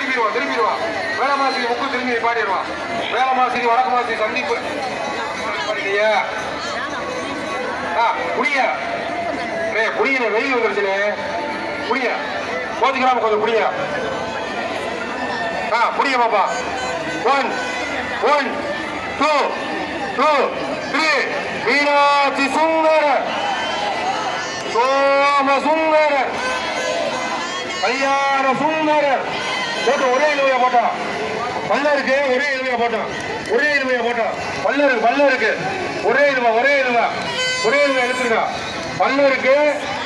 திரும்பிடுவான் திரும்பிடுவான் வேலமாசிரி முக்கு திரும்பி பாடிடுவான் வேலமாசிரி வடக்கு மாசிரி சந்திப்பு பாடிட்டியா ஆ புடியா ஏ புடியல வெயில் வந்துருச்சுனே புடியா கோச்சிக்கிறாம கொஞ்சம் புடியா ஆ புடிய பாப்பா one one two two three Meenakshi Sundara Somasundara கல்யாண சுந்தர போட்டு ஒரே இழுவையா போட்டான் பல்ல இருக்கு ஒரே இழுவையா போட்டான் ஒரே இழுவையா போட்டான் பல்ல இருக்கு பல்ல இருக்கு ஒரே இழுவா ஒரே இழுவா ஒரே இழுவா எடுத்துருக்கா பல்ல இருக்கு